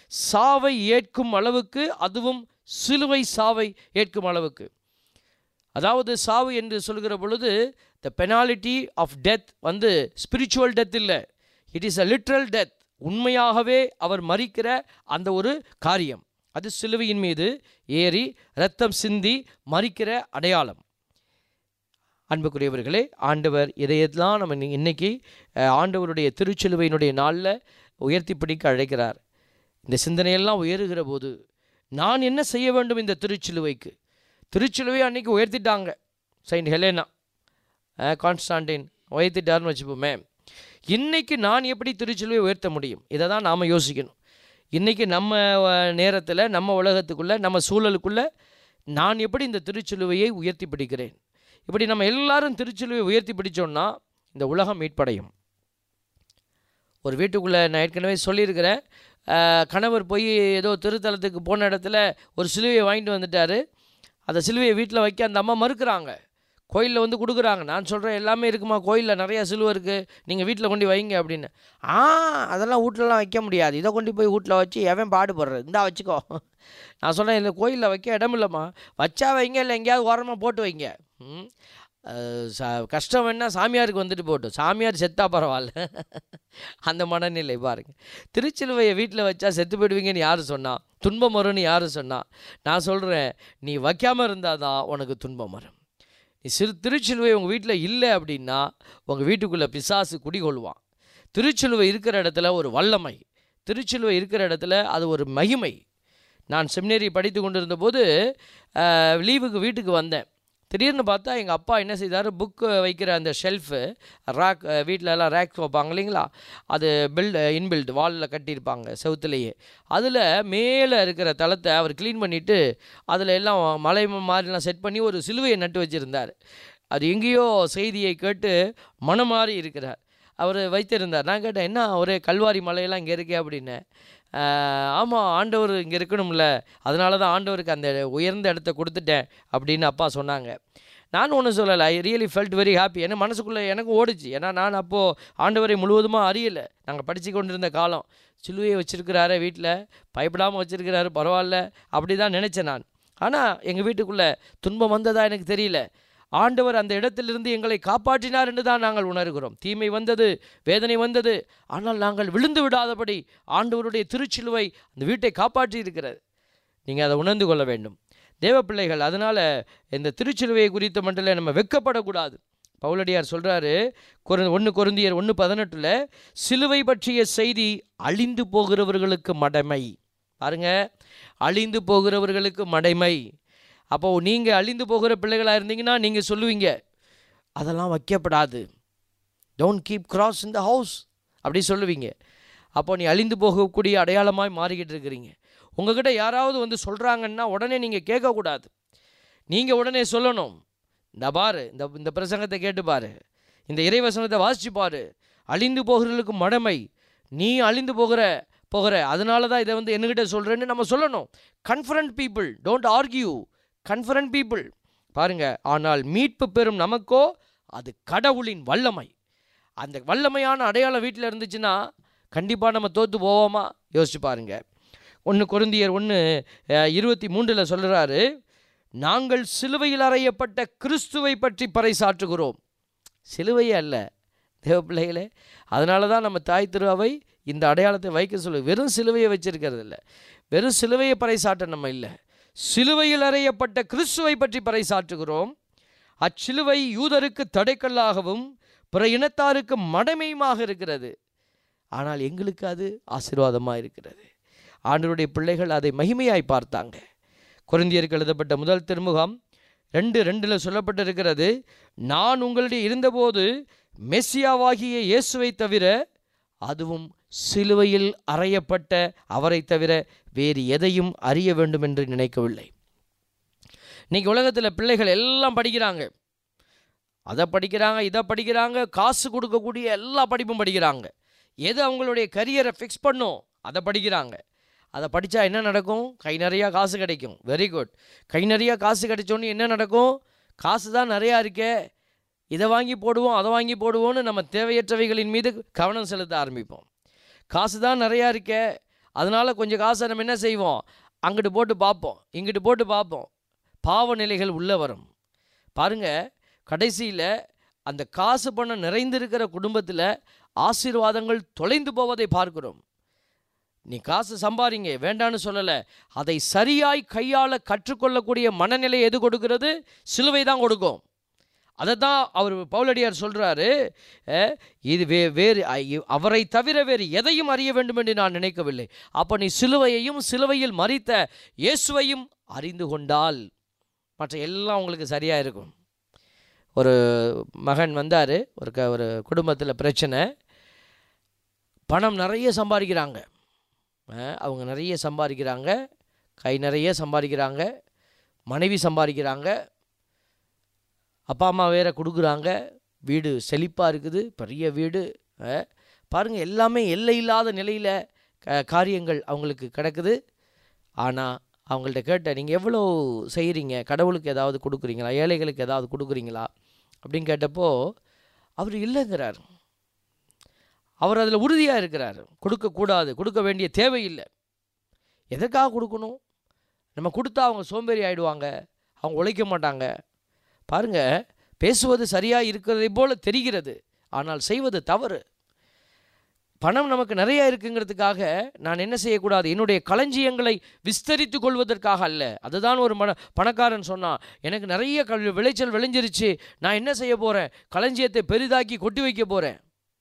சாவை ஏற்கும் அளவுக்கு அதுவும் சிலுவை சாவை ஏற்கும் அளவுக்கு அதாவது சாவு என்று சொல்கிற பொழுது த பெனாலிட்டி ஆஃப் டெத் வந்து ஸ்பிரிச்சுவல் டெத் இல்லை it is a literal death உண்மையாகவே அவர் மறிக்கிற அந்த ஒரு காரியம் அது சிலுவையின் மீது ஏறி ரத்தம் சிந்தி மறிக்கிற அடையாளம் அன்புக்குரியவர்களே ஆண்டவர் இதையெல்லாம் நம்ம இன்னி- இன்னைக்கு அஹ், ஆண்டவருடைய திருச்சிலுவையினுடைய நாளில் உயர்த்தி பிடிக்க அழைக்கிறார் இந்த சிந்தனையெல்லாம் உயருகிற போது நான் என்ன செய்ய வேண்டும் இந்த திருச்சிலுவைக்கு திருச்சிலுவை அன்னைக்கு உயர்த்திட்டாங்க செயின்ட் ஹெலேனா அஹ், கான்ஸ்டான்டின் உயர்த்திட்டார்னு வச்சுப்போமே இன்னைக்கு நான் எப்படி திருச்சிலுவை உயர்த்த முடியும் இதை தான் நாம் யோசிக்கணும் இன்றைக்கி நம்ம நேரத்தில் நம்ம உலகத்துக்குள்ளே நம்ம சூழலுக்குள்ளே நான் எப்படி இந்த திருச்சிலுவையை உயர்த்தி பிடிக்கிறேன் இப்படி நம்ம எல்லாரும் திருச்சிலுவை உயர்த்தி பிடிச்சோம்னா இந்த உலகம் மீட்படையும் ஒரு வீட்டுக்குள்ளே நான் ஏற்கனவே சொல்லியிருக்கிறேன் அஹ், கணவர் போய் ஏதோ திருத்தலத்துக்கு போன இடத்துல ஒரு சிலுவையை வாங்கிட்டு வந்துட்டார் அந்த சிலுவையை வீட்டில் வைக்க அந்த அம்மா மறுக்கிறாங்க கோயிலில் வந்து கொடுக்குறாங்க நான் சொல்கிறேன் எல்லாமே இருக்குமா கோயிலில் நிறையா சிலுவை இருக்குது நீங்கள் வீட்டில் கொண்டு வைங்க அப்படின்னு ஆ அதெல்லாம் வீட்லலாம் வைக்க முடியாது இதை கொண்டு போய் வீட்டில் வச்சு எவன் பாடுபடுறது இந்தா வச்சுக்கோ நான் சொன்னேன் இல்லை கோயிலில் வைக்க இடம் இல்லைம்மா வச்சா வைங்க இல்லை எங்கேயாவது ஓரமாக போட்டு வைங்க ம். அஹ், ச- கஷ்டம் வேணா சாமியாருக்கு வந்துட்டு போகட்டும் சாமியார் செத்தா பரவாயில்ல அந்த மனநிலை பாருங்க திருச்சிலுவையை வீட்டில் வச்சா செத்து போயிடுவீங்கன்னு யார் சொன்னா துன்பம் வரும்னு யார் சொன்னா நான் சொல்கிறேன் நீ வைக்காமல் இருந்தால் தான் உனக்கு துன்பம் வரும் நீ சிறு திருச்சிலுவை உங்கள் வீட்டில் இல்லை அப்படின்னா உங்கள் வீட்டுக்குள்ளே பிசாசு குடிகொள்வான் திருச்சிலுவை இருக்கிற இடத்துல ஒரு வல்லமை திருச்சிலுவை இருக்கிற இடத்துல அது ஒரு மகிமை நான் செமினரி படித்து கொண்டிருந்த போது லீவுக்கு வீட்டுக்கு வந்தேன் திடீர்னு பார்த்தா எங்கள் அப்பா என்ன செய்தார் புக்கு வைக்கிற அந்த ஷெல்ஃபு ரேக் வீட்டில் எல்லாம் ரேக்ஸ் வைப்பாங்க இல்லைங்களா அது பில்ட் இன்பில்ட் வாலில் கட்டியிருப்பாங்க செவுத்துலேயே அதில் மேலே இருக்கிற தளத்தை அவர் க்ளீன் பண்ணிவிட்டு அதில் எல்லாம் மலை மாதிரிலாம் செட் பண்ணி ஒரு சிலுவையை நட்டு வச்சுருந்தார் அது எங்கேயோ செய்தியை கேட்டு மனமாறி இருக்கிறார் அவர் வைத்திருந்தார் நான் கேட்டேன் என்ன ஒரே கல்வாரி மலையெல்லாம் இங்கே இருக்கே அப்படின்னு ஆமாம் ஆண்டவர் இங்கே இருக்கணும்ல அதனால தான் ஆண்டவருக்கு அந்த உயர்ந்த இடத்த கொடுத்துட்டேன் அப்படின்னு அப்பா சொன்னாங்க நான் ஒன்றும் சொல்லலை I really felt very happy ஏன்னா மனசுக்குள்ளே எனக்கு ஓடுச்சு ஏன்னா நான் அப்போது ஆண்டவரை முழுவதுமாக அறியலை நாங்கள் படித்து கொண்டிருந்த காலம் சிலுவையை வச்சுருக்கிறாரு வீட்டில் பயப்படாமல் வச்சுருக்கிறாரு பரவாயில்ல அப்படி தான் நினச்சேன் நான் ஆனால் எங்கள் வீட்டுக்குள்ளே துன்பம் வந்ததா எனக்கு தெரியல ஆண்டவர் அந்த இடத்திலிருந்து எங்களை காப்பாற்றினார் என்று தான் நாங்கள் உணர்கிறோம் தீமை வந்தது வேதனை வந்தது ஆனால் நாங்கள் விழுந்து விடாதபடி ஆண்டவருடைய திருச்சிலுவை அந்த வீட்டை காப்பாற்றி இருக்கிறது நீங்கள் அதை உணர்ந்து கொள்ள வேண்டும் தேவ பிள்ளைகள் அதனால் இந்த திருச்சிலுவையை குறித்த மட்டும் நம்ம வெக்கப்படக்கூடாது பவுலடியார் சொல்கிறாரு கொரு ஒன்று கொருந்தியர் ஒன்று பதினெட்டில் சிலுவை பற்றிய செய்தி அழிந்து போகிறவர்களுக்கு மடமை பாருங்க அழிந்து போகிறவர்களுக்கு மடைமை அப்போ நீங்கள் அழிந்து போகிற பிள்ளைகளாக இருந்தீங்கன்னா நீங்கள் சொல்லுவீங்க அதெல்லாம் வைக்கப்படாது don't keep cross in the house அப்படி சொல்லுவீங்க அப்போ நீ அழிந்து போகக்கூடிய அடையாளமாய் மாறிக்கிட்டு இருக்கிறீங்க உங்ககிட்ட யாராவது வந்து சொல்கிறாங்கன்னா உடனே நீங்கள் கேட்கக்கூடாது நீங்கள் உடனே சொல்லணும் இந்த பாரு இந்த இந்த பிரசங்கத்தை கேட்டு பாரு இந்த இறைவசனத்தை வாசிச்சு பாரு அழிந்து போகிறவர்களுக்கு மடமை நீ அழிந்து போகிற போகிற அதனால தான் இதை வந்து என்கிட்ட சொல்கிறேன்னு நம்ம சொல்லணும் confront people don't argue confront people பாருங்க ஆனால் மீட்பு பெறும் நமக்கோ அது கடவுளின் வல்லமை அந்த வல்லமையான அடையாளம் வீட்டில் இருந்துச்சுன்னா கண்டிப்பாக நம்ம தோற்று போவோமா யோசிச்சு பாருங்க ஒன்று கொருந்தியர் ஒன்று இருபத்தி மூன்றில் சொல்கிறாரு நாங்கள் சிலுவையில் அறையப்பட்ட கிறிஸ்துவை பற்றி பறைசாற்றுகிறோம் சிலுவையே அல்ல தேவ பிள்ளைகளே அதனால தான் நம்ம தாய் திருவை இந்த அடையாளத்தை வைக்க சொல்லு வெறும் சிலுவையை வச்சிருக்கிறது இல்லை வெறும் சிலுவையை பறைசாட்ட நம்ம இல்லை சிலுவையில் அறையப்பட்ட கிறிஸ்துவை பற்றி பறைசாற்றுகிறோம் அச்சிலுவை யூதருக்கு தடைக்கல்லாகவும் பிற இனத்தாருக்கு மடமையுமாக இருக்கிறது ஆனால் எங்களுக்கு அது ஆசீர்வாதமாக இருக்கிறது ஆண்டவருடைய பிள்ளைகள் அதை மகிமையாய் பார்த்தாங்க குருந்தியருக்கு எழுதப்பட்ட முதல் திருமுகம் ரெண்டு ரெண்டில் சொல்லப்பட்டிருக்கிறது நான் உங்களிடையே இருந்தபோது மெஸ்ஸியாவாகிய இயேசுவை தவிர அதுவும் சிலுவையில் அறையப்பட்ட அவரை தவிர வேறு எதையும் அறிய வேண்டும் என்று நினைக்கவில்லை இன்னைக்கு உலகத்தில் பிள்ளைகள் எல்லாம் படிக்கிறாங்க அதை படிக்கிறாங்க இதை படிக்கிறாங்க காசு கொடுக்கக்கூடிய எல்லா படிப்பும் படிக்கிறாங்க எது அவங்களுடைய கரியரை ஃபிக்ஸ் பண்ணும் அதை படிக்கிறாங்க அதை படித்தா என்ன நடக்கும் கை நிறையா காசு கிடைக்கும் வெரி குட் கை நிறையா காசு கிடைச்சோன்னு என்ன நடக்கும் காசு தான் நிறையா இருக்கே இதை வாங்கி போடுவோம் அதை வாங்கி போடுவோம்னு நம்ம தேவையற்றவைகளின் மீது கவனம் செலுத்த ஆரம்பிப்போம் காசு தான் நிறையா இருக்கே அதனால் கொஞ்சம் காசை நம்ம என்ன செய்வோம் அங்கிட்டு போட்டு பார்ப்போம் இங்கிட்டு போட்டு பார்ப்போம் பாவ நிலைகள் உள்ளே வரும் பாருங்க கடைசியில் அந்த காசு பணம் நிறைந்திருக்கிற குடும்பத்தில் ஆசீர்வாதங்கள் தொலைந்து போவதை பார்க்கிறோம் நீ காசு சம்பாதிங்க வேண்டான்னு சொல்லலை அதை சரியாய் கையாள கற்றுக்கொள்ளக்கூடிய மனநிலை எது கொடுக்கிறது சிலுவை தான் கொடுக்கும் அதை தான் அவர் பவுலடியார் சொல்கிறாரு இது வே வேறு ஐ- அவரை தவிர வேறு எதையும் அறிய வேண்டும் என்று நான் நினைக்கவில்லை அப்போ நீ சிலுவையையும் சிலுவையில் மறித்த இயேசுவையும் அறிந்து கொண்டால் மற்ற எல்லாம் உங்களுக்கு சரியாக இருக்கும் ஒரு மகன் வந்தார் ஒரு க ஒரு குடும்பத்தில் பிரச்சனை பணம் நிறைய சம்பாதிக்கிறாங்க அஹ், அவங்க நிறைய சம்பாதிக்கிறாங்க கை நிறைய சம்பாதிக்கிறாங்க மனைவி சம்பாதிக்கிறாங்க அப்பா அம்மா வேற கொடுக்குறாங்க வீடு செழிப்பாக இருக்குது பெரிய வீடு அஹ், பாருங்க எல்லாமே எல்லை இல்லாத நிலையில் க காரியங்கள் அவங்களுக்கு கிடக்குது ஆனால் அவங்கள்ட்ட கேட்டேன் நீங்கள் எவ்வளோ செய்கிறீங்க கடவுளுக்கு ஏதாவது கொடுக்குறீங்களா ஏழைகளுக்கு ஏதாவது கொடுக்குறீங்களா அப்படின்னு கேட்டப்போ அவர் இல்லைங்கிறார் அவர் அதில் உறுதியாக இருக்கிறார் கொடுக்கக்கூடாது கொடுக்க வேண்டிய தேவையில்லை எதற்காக கொடுக்கணும் நம்ம கொடுத்தா அவங்க சோம்பேறி ஆயிடுவாங்க அவங்க உழைக்க மாட்டாங்க பாருங்க பேசுவது சரியாக இருக்கிறதை போல தெரிகிறது ஆனால் செய்வது தவறு பணம் நமக்கு நிறைய இருக்குங்கிறதுக்காக நான் என்ன செய்யக்கூடாது என்னுடைய களஞ்சியங்களை விஸ்தரித்து கொள்வதற்காக அல்ல அதுதான் ஒரு மன பணக்காரன் சொன்னான் எனக்கு நிறைய கல் விளைச்சல் விளைஞ்சிருச்சு நான் என்ன செய்ய போகிறேன் களஞ்சியத்தை பெரிதாக்கி கொட்டி வைக்க போகிறேன்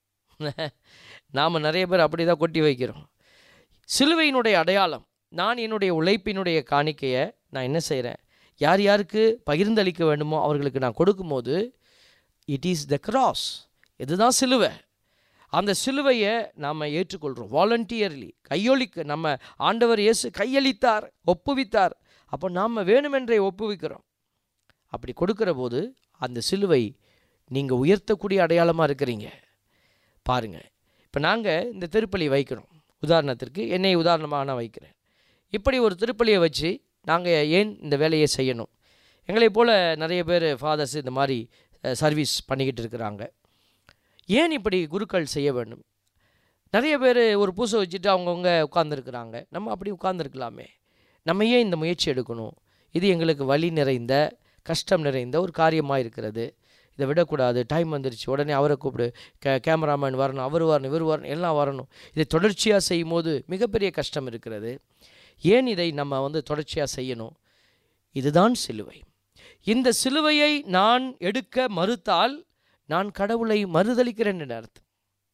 நாம் நிறைய பேர் அப்படி தான் கொட்டி வைக்கிறோம் சிலுவையினுடைய அடையாளம் நான் என்னுடைய உழைப்பினுடைய காணிக்கையை நான் என்ன செய்கிறேன் யார் யாருக்கு பகிர்ந்தளிக்க வேண்டுமோ அவர்களுக்கு நான் கொடுக்கும்போது இட் இஸ் த கிராஸ் இதுதான் சிலுவை அந்த சிலுவையை நாம் ஏற்றுக்கொள்கிறோம் வாலண்டியர்லி கையொலிக்க நம்ம ஆண்டவர் இயேசு கையளித்தார் ஒப்புவித்தார் அப்போ நாம் வேணுமென்றே ஒப்புவிக்கிறோம் அப்படி கொடுக்கிற போது அந்த சிலுவை நீங்கள் உயர்த்தக்கூடிய அடையாளமாக இருக்கிறீங்க பாருங்கள் இப்போ நாங்கள் இந்த திருப்பலி வைக்கிறோம் உதாரணத்திற்கு என்னை உதாரணமாக நான் வைக்கிறேன் இப்படி ஒரு திருப்பலியை வச்சு நாங்கள் ஏன் இந்த வேலையை செய்யணும் எங்களைப் போல் நிறைய பேர் ஃபாதர்ஸ் இந்த மாதிரி சர்வீஸ் பண்ணிக்கிட்டு இருக்கிறாங்க ஏன் இப்படி குருக்கள் செய்ய வேண்டும் நிறைய பேர் ஒரு பூசை வச்சுட்டு அவங்கவுங்க உட்காந்துருக்குறாங்க நம்ம அப்படி உட்காந்துருக்கலாமே நம்ம ஏன் இந்த முயற்சி எடுக்கணும் இது எங்களுக்கு வலி நிறைந்த கஷ்டம் நிறைந்த ஒரு காரியமாக இருக்கிறது இதை விடக்கூடாது டைம் வந்துருச்சு உடனே அவரை கூப்பிடு கே கேமராமேன் வரணும் அவர் வரணும் இவர் வரணும் எல்லாம் வரணும் இதை தொடர்ச்சியாக செய்யும் போது மிகப்பெரிய கஷ்டம் இருக்கிறது ஏன் இதை நம்ம வந்து தொடர்ச்சியாக செய்யணும் இதுதான் சிலுவை இந்த சிலுவையை நான் எடுக்க மறுத்தால் நான் கடவுளை மறுதளிக்கிறேன் என்று அர்த்தம்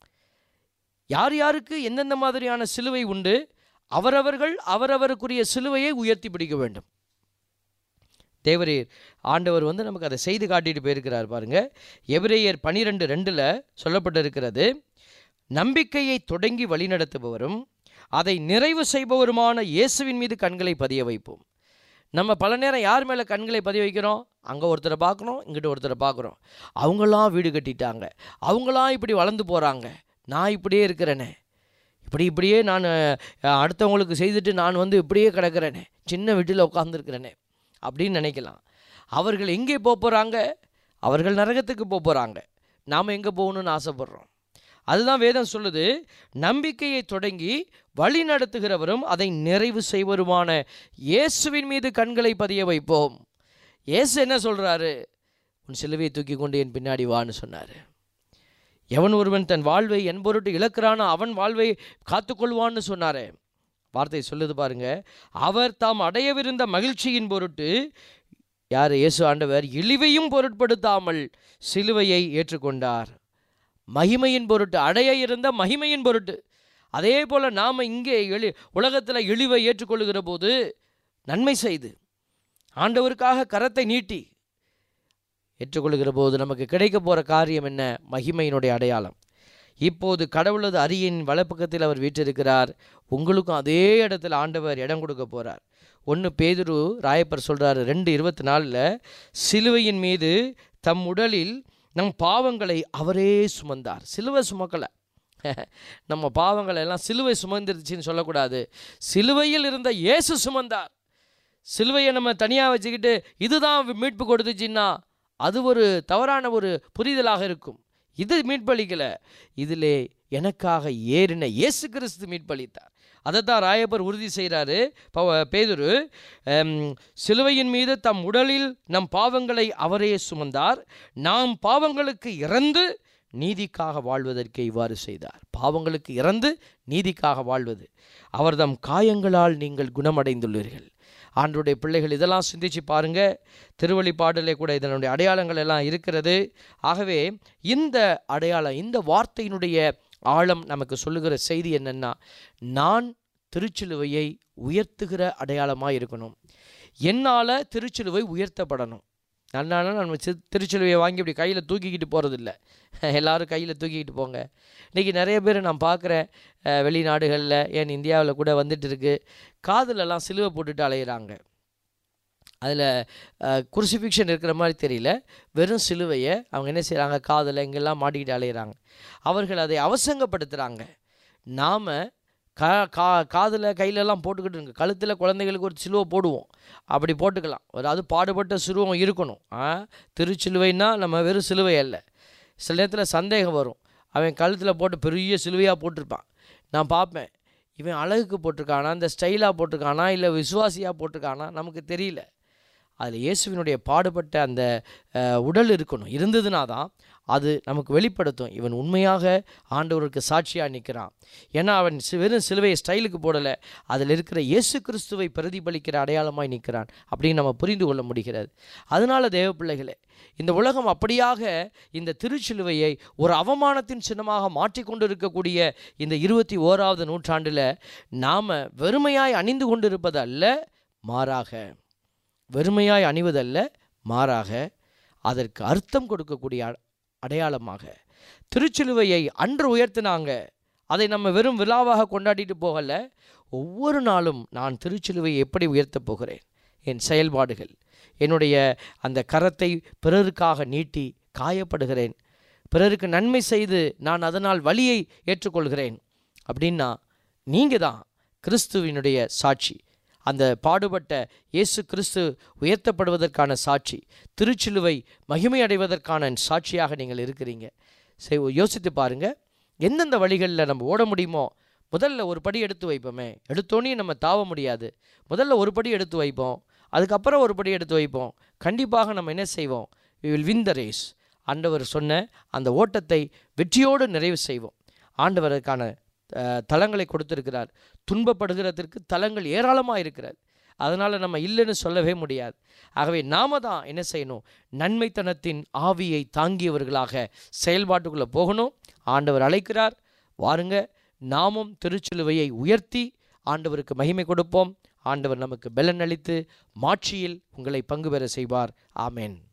யார் யாருக்கு எந்தெந்த மாதிரியான சிலுவை உண்டு அவரவர்கள் அவரவருக்குரிய சிலுவையை உயர்த்தி பிடிக்க வேண்டும் தேவரீர் ஆண்டவர் வந்து நமக்கு அதை செய்து காட்டிட்டு போயிருக்கிறார் பாருங்க எபிரேயர் பனிரெண்டு ரெண்டில் சொல்லப்பட்டிருக்கிறது நம்பிக்கையை தொடங்கி வழிநடத்துபவரும் அதை நிறைவு செய்பவருமான இயேசுவின் மீது கண்களை பதிய வைப்போம் நம்ம பல நேரம் யார் மேலே கண்களை பதிய வைக்கிறோம் அங்கே ஒருத்தரை பார்க்குறோம் இங்கிட்ட ஒருத்தரை பார்க்குறோம் அவங்களாம் வீடு கட்டிட்டாங்க அவங்களாம் இப்படி வளர்ந்து போகிறாங்க நான் இப்படியே இருக்கிறேனே இப்படி இப்படியே நான் அஹ், அடுத்தவங்களுக்கு செய்துட்டு நான் வந்து இப்படியே கிடக்கிறேனே சின்ன வீட்டில் உட்காந்துருக்கிறேனே அப்படின்னு நினைக்கலாம் அவர்கள் எங்கே போக போகிறாங்க அவர்கள் நரகத்துக்கு போக போகிறாங்க நாம் எங்கே போகணும்னு ஆசைப்படுறோம் அதுதான் வேதம் சொல்லுது நம்பிக்கையை தொடங்கி வழி நடத்துகிறவரும் அதை நிறைவு செய்வருமான இயேசுவின் மீது கண்களை பதிய வைப்போம் இயேசு என்ன சொல்கிறாரு உன் சிலுவையை தூக்கி கொண்டு என் பின்னாடி வான்னு சொன்னார் எவன் ஒருவன் தன் வாழ்வை என் பொருட்டு இழக்கிறானோ அவன் வாழ்வை காத்துக்கொள்வான்னு சொன்னாரே வார்த்தை சொல்லுது பாருங்க அவர் தாம் அடையவிருந்த மகிழ்ச்சியின் பொருட்டு யார் இயேசு ஆண்டவர் இழிவையும் பொருட்படுத்தாமல் சிலுவையை ஏற்றுக்கொண்டார் மகிமையின் பொருட்டு அடைய இருந்த மகிமையின் பொருட்டு அதே போல் நாம் இங்கே எளி உலகத்தில் இழிவை ஏற்றுக்கொள்ளுகிற போது நன்மை செய்து ஆண்டவருக்காக கரத்தை நீட்டி ஏற்றுக்கொள்ளுகிற போது நமக்கு கிடைக்க போகிற காரியம் என்ன மகிமையினுடைய அடையாளம் இப்போது கடவுளது அரியின் வலப்பக்கத்தில் அவர் வீற்றிருக்கிறார் உங்களுக்கும் அதே இடத்துல ஆண்டவர் இடம் கொடுக்க போகிறார் ஒன்று பேதுரு ராயப்பர் சொல்கிறாரு ரெண்டு இருபத்தி நாலில் சிலுவையின் மீது தம் உடலில் நம் பாவங்களை அவரே சுமந்தார் சிலுவை சுமக்கலை நம்ம பாவங்களை எல்லாம் சிலுவை சுமந்துருச்சுன்னு சொல்லக்கூடாது சிலுவையில் இருந்த இயேசு சுமந்தார் சிலுவையை நம்ம தனியாக வச்சுக்கிட்டு இதுதான் மீட்பு கொடுத்துச்சின்னா அது ஒரு தவறான ஒரு புரிதலாக இருக்கும் இது மீட்பளிக்கல இதிலே எனக்காக ஏறின இயேசு கிறிஸ்து மீட்பளித்தார் அதை தான் ராயப்பர் உறுதி செய்கிறாரு பேதுரு ஹம், சிலுவையின் மீது தம் உடலில் நம் பாவங்களை அவரே சுமந்தார் நாம் பாவங்களுக்கு இறந்து நீதிக்காக வாழ்வதற்கு இவ்வாறு செய்தார் பாவங்களுக்கு இறந்து நீதிக்காக வாழ்வது அவர் தம் காயங்களால் நீங்கள் குணமடைந்துள்ளீர்கள் ஆண்டுடைய பிள்ளைகள் இதெல்லாம் சிந்திச்சு பாருங்க திருவழிப்பாடலே கூட இதனுடைய அடையாளங்கள் எல்லாம் இருக்கிறது ஆகவே இந்த அடையாளம் இந்த வார்த்தையினுடைய ஆழம் நமக்கு சொல்லுகிற செய்தி என்னன்னா நான் திருச்சிலுவையை உயர்த்துகிற அடையாளமாக இருக்கணும் என்னால் திருச்சிலுவை உயர்த்தப்படணும் அதனால நம்ம சி திருச்சிலுவையை வாங்கி இப்படி கையில் தூக்கிக்கிட்டு போகிறதில்ல எல்லாரும் கையில் தூக்கிக்கிட்டு போங்க இன்றைக்கி நிறைய பேர் நான் பார்க்குறேன் அஹ், வெளிநாடுகளில் ஏன் இந்தியாவில் கூட வந்துட்டு இருக்கு காதுலலாம் சிலுவை போட்டுட்டு அலையிறாங்க அதில் குருசிஃபிக்ஷன் இருக்கிற மாதிரி தெரியல வெறும் சிலுவையை அவங்க என்ன செய்கிறாங்க காதில் எங்கெல்லாம் மாட்டிக்கிட்டு அலையிறாங்க அவர்கள் அதை அவசங்கப்படுத்துகிறாங்க நாம் கா கா காதில் கையிலெல்லாம் போட்டுக்கிட்டு இருங்க கழுத்தில் குழந்தைகளுக்கு ஒரு சிலுவை போடுவோம் அப்படி போட்டுக்கலாம் ஒரு அது பாடுபட்ட சிலுவம் இருக்கணும் ஆ திருச்சிலுவைன்னா நம்ம வெறும் சிலுவை அல்ல சில நேரத்தில் சந்தேகம் வரும் அவன் கழுத்தில் போட்டு பெரிய சிலுவையாக போட்டிருப்பான் நான் பார்ப்பேன் இவன் அழகுக்கு போட்டிருக்கானா இந்த ஸ்டைலாக போட்டிருக்கானா இல்லை விசுவாசியாக போட்டிருக்கானா நமக்கு தெரியல அதில் இயேசுவினுடைய பாடுபட்ட அந்த அஹ், உடல் இருக்கணும் இருந்ததுனா தான் அது நமக்கு வெளிப்படுத்தும் இவன் உண்மையாக ஆண்டவருக்கு சாட்சியாக நிற்கிறான் ஏன்னா அவன் சி- வெறும் சிலுவையை ஸ்டைலுக்கு போடலை அதில் இருக்கிற இயேசு கிறிஸ்துவை பிரதிபலிக்கிற அடையாளமாய் நிற்கிறான் அப்படின்னு நம்ம புரிந்து கொள்ள முடிகிறது அதனால தேவ பிள்ளைகளே இந்த உலகம் அப்படியாக இந்த திருச்சிலுவையை ஒரு அவமானத்தின் சின்னமாக மாற்றிக்கொண்டு இருக்கக்கூடிய இந்த இருபத்தி ஓராவது நூற்றாண்டில் நாம் வெறுமையாய் அணிந்து கொண்டிருப்பது அல்ல மாறாக வெறுமையாய் அணிவதல்ல மாறாக அதற்கு அர்த்தம் கொடுக்கக்கூடிய அ- அடையாளமாக திருச்சிலுவையை அன்று உயர்த்தினாங்க அதை நம்ம வெறும் விழாவாக கொண்டாடிட்டு போகல ஒவ்வொரு நாளும் நான் திருச்சிலுவையை எப்படி உயர்த்தப் போகிறேன் என் செயல்பாடுகள் என்னுடைய அந்த கரத்தை பிறருக்காக நீட்டி காயப்படுகிறேன் பிறருக்கு நன்மை செய்து நான் அதனால் வலியை ஏற்றுக்கொள்கிறேன் அப்படின்னா நீங்கள் தான் கிறிஸ்துவினுடைய சாட்சி அந்த பாடுபட்ட இயேசு கிறிஸ்து உயர்த்தப்படுவதற்கான சாட்சி திருச்சிலுவை மகிமை அடைவதற்கான சாட்சியாக நீங்கள் இருக்கிறீங்க சரி யோசித்து பாருங்க எந்தெந்த வழிகளில் நம்ம ஓட முடியுமோ முதல்ல ஒரு படி எடுத்து வைப்போமே எடுத்தோன்னே நம்ம தாவ முடியாது முதல்ல ஒரு படி எடுத்து வைப்போம் அதுக்கப்புறம் ஒரு படி எடுத்து வைப்போம் கண்டிப்பாக நம்ம என்ன செய்வோம் we will win the race ஆண்டவர் சொன்ன அந்த ஓட்டத்தை வெற்றியோடு நிறைவு செய்வோம் ஆண்டவருக்கான அஹ், தலங்களை கொடுத்திருக்கிறார் துன்பப்படுகிறதற்கு தலங்கள் ஏராளமாக இருக்கிறது அதனால் நம்ம இல்லைன்னு சொல்லவே முடியாது ஆகவே நாம தான் என்ன செய்யணும் நன்மைத்தனத்தின் ஆவியை தாங்கியவர்களாக செயல்பாட்டுக்குள்ளே போகணும் ஆண்டவர் அழைக்கிறார் வாருங்க நாமும் திருச்சிலுவையை உயர்த்தி ஆண்டவருக்கு மகிமை கொடுப்போம் ஆண்டவர் நமக்கு பெலன் அளித்து மாட்சியில் உங்களை பங்கு பெற செய்வார் ஆமென்